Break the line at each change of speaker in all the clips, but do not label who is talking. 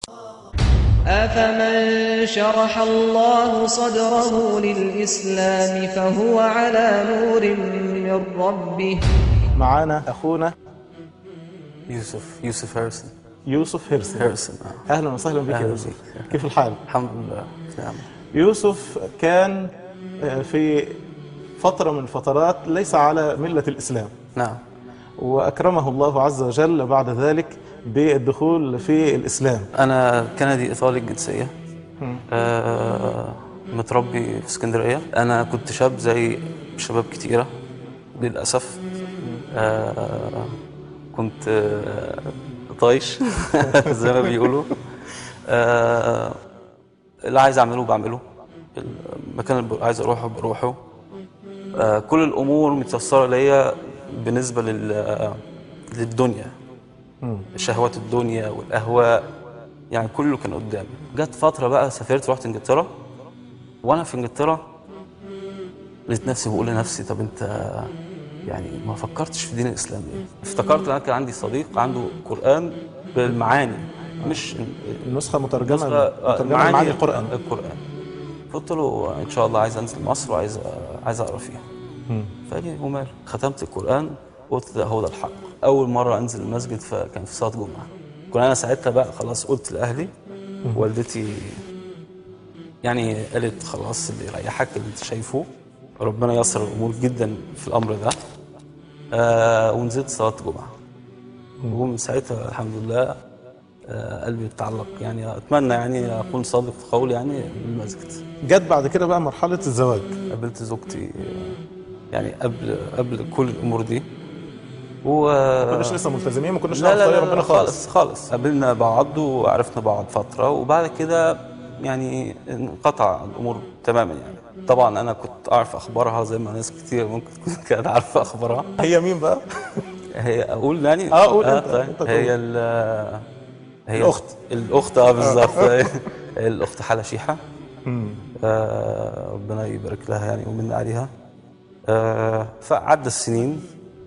أفمن شرح الله صدره للإسلام فهو على نور من ربه
معانا اخونا
يوسف يوسف هارسون
يوسف هيرسن
هارسون آه.
اهلا وسهلا بك يا
أهلا
يوسف
بك.
كيف الحال
الحمد لله نعم
يوسف كان آه، في فترة من الفترات ليس على ملة الإسلام
نعم
وأكرمه الله عز وجل بعد ذلك بالدخول في الإسلام
انا كندي ايطالي الجنسيه آه متربي في اسكندريه انا كنت شاب زي شباب كتيره للاسف آه كنت آه طايش زي ما بيقولوا آه اللي عايز اعمله بعمله المكان اللي عايز اروحه بروحه آه كل الامور متيسره ليا بالنسبه لل للدنيا شهوات الدنيا والاهواء يعني كله كان قدامي جت فتره بقى سافرت رحت انجلترا وانا في انجلترا لقيت نفسي بقول لنفسي طب انت يعني ما فكرتش في دين الاسلام ليه؟ افتكرت ان انا كان عندي صديق عنده قران بالمعاني مش
النسخة مترجمة
نسخة- آه،
مترجمة معاني القرآن
القرآن قلت له ان شاء الله عايز انزل مصر وعايز عايز اقرا فيها فقال لي ومال ختمت القرآن قلت ده هو ده الحق اول مرة انزل المسجد فكان في صلاة جمعة كنت انا ساعتها بقى خلاص قلت لاهلي والدتي يعني قالت خلاص اللي يريحك اللي انت شايفه ربنا يسر الامور جدا في الامر ده آه ونزلت صلاة جمعة ومن ساعتها الحمد لله آه، قلبي اتعلق يعني اتمنى يعني اكون صادق في قولي يعني بالمسجد
جت بعد كده بقى مرحلة الزواج
قابلت زوجتي آه، يعني قبل قبل كل الامور دي و
ما كناش لسه ملتزمين ما كناش
لا
نعرف
لا,
طريق
لا,
ربنا
لا
خالص
خالص خالص قابلنا بعض وعرفنا بعض فتره وبعد كده يعني انقطع الامور تماما يعني طبعا انا كنت اعرف اخبارها زي ما ناس كتير ممكن تكون كانت عارفه اخبارها
هي مين بقى؟
هي اقول يعني
آه، قول أنت،
طيب.
أنت
هي
قول.
ال هي
الأخت.
الاخت اه بالظبط الاخت حلا شيحه آه ربنا يبارك لها يعني ومن عليها آه فعدى السنين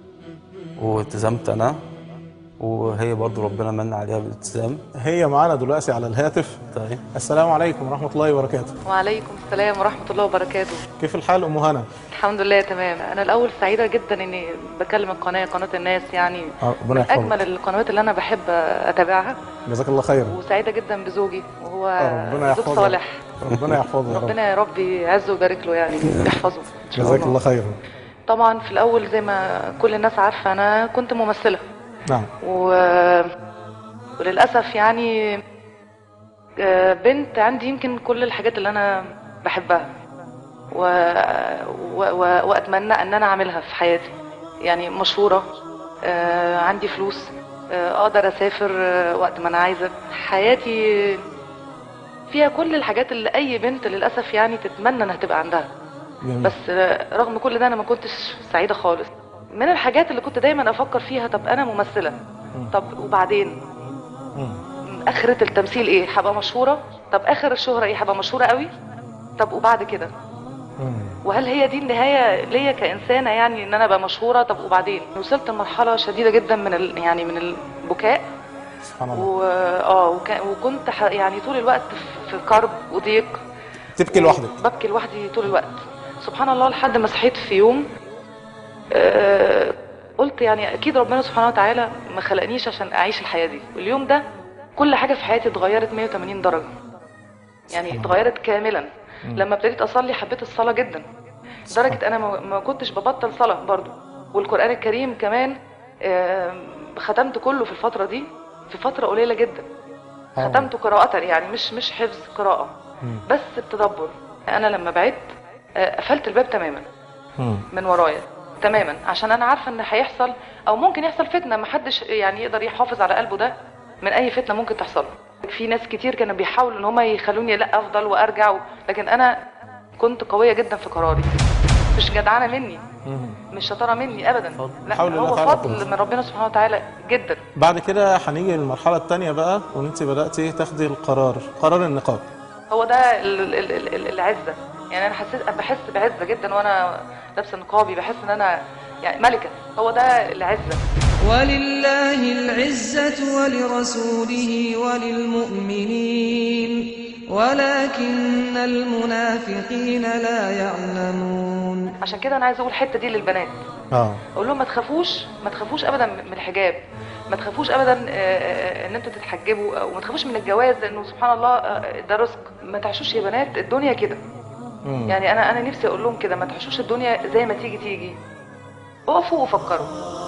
والتزمت انا وهي برضو ربنا من عليها بالالتزام
هي معانا دلوقتي على الهاتف
طيب
السلام عليكم ورحمة الله وبركاته
وعليكم السلام ورحمة الله وبركاته
كيف الحال أم هنا؟
الحمد لله تمام أنا الأول سعيدة جدا إني بكلم القناة قناة الناس يعني
آه، ربنا
من
يحفظك.
أجمل القنوات اللي أنا بحب أتابعها
جزاك الله خيرا
وسعيدة جدا بزوجي وهو
ربنا
زوج
يحفظه
صالح
ربنا يحفظه يا رب
ربنا يا رب يعزه ويبارك له يعني يحفظه إن شاء
جزاك الله خيرا
طبعا في الأول زي ما كل الناس عارفة أنا كنت ممثلة
نعم
و... وللأسف يعني آه، بنت عندي يمكن كل الحاجات اللي أنا بحبها و... و... و... وأتمنى أن أنا أعملها في حياتي يعني مشهورة آه، عندي فلوس آه، أقدر أسافر آه، وقت ما أنا عايزة حياتي فيها كل الحاجات اللي أي بنت للأسف يعني تتمنى أنها تبقى عندها
جميل.
بس آه، رغم كل ده انا ما كنتش سعيده خالص من الحاجات اللي كنت دايما افكر فيها طب انا ممثله طب وبعدين اخره التمثيل ايه هبقى مشهوره طب اخر الشهره ايه هبقى مشهوره قوي طب وبعد كده وهل هي دي النهايه ليا كانسانه يعني ان انا ابقى مشهوره طب وبعدين وصلت لمرحله شديده جدا من ال... يعني من البكاء
سبحان الله
و... اه وك... وكنت ح... يعني طول الوقت في كرب وضيق
تبكي لوحدك
ببكي لوحدي طول الوقت سبحان الله لحد ما صحيت في يوم آه، قلت يعني اكيد ربنا سبحانه وتعالى ما خلقنيش عشان اعيش الحياه دي واليوم ده كل حاجه في حياتي اتغيرت 180 درجه يعني اتغيرت كاملا لما ابتديت اصلي حبيت الصلاه جدا لدرجه انا ما ما كنتش ببطل صلاه برضو والقران الكريم كمان آه، ختمت كله في الفتره دي في فتره قليله جدا
آه.
ختمته قراءة يعني مش مش حفظ قراءة بس بتدبر أنا لما بعدت آه، قفلت الباب تماما من ورايا تماما عشان أنا عارفة إن هيحصل أو ممكن يحصل فتنة محدش يعني يقدر يحافظ على قلبه ده من أي فتنة ممكن تحصل في ناس كتير كانوا بيحاولوا إن هما يخلوني لا أفضل وأرجع و... لكن أنا كنت قوية جدا في قراري مش جدعانة مني مش شطارة مني أبدا لا
حول الله
هو
تعالى
فضل
قوة.
من ربنا سبحانه وتعالى جدا
بعد كده هنيجي للمرحلة الثانية بقى وان انت بدأتي تاخدي القرار قرار النقاب
هو ده ال- ال- ال- ال- العزه يعني انا حسيت بحس بعزه جدا وانا لابسه نقابي بحس ان انا يعني ملكه هو ده العزه
ولله العزة ولرسوله وللمؤمنين ولكن المنافقين لا يعلمون
عشان كده انا عايزه اقول الحته دي للبنات
اه
اقول لهم ما تخافوش ما تخافوش ابدا من الحجاب ما تخافوش ابدا آه، آه، ان انتوا تتحجبوا آه، وما تخافوش من الجواز لانه سبحان الله آه، ده رزق ما تعيشوش يا بنات الدنيا كده
مم.
يعني انا انا نفسي اقول لهم كده ما تعيشوش الدنيا زي ما تيجي تيجي اقفوا وفكروا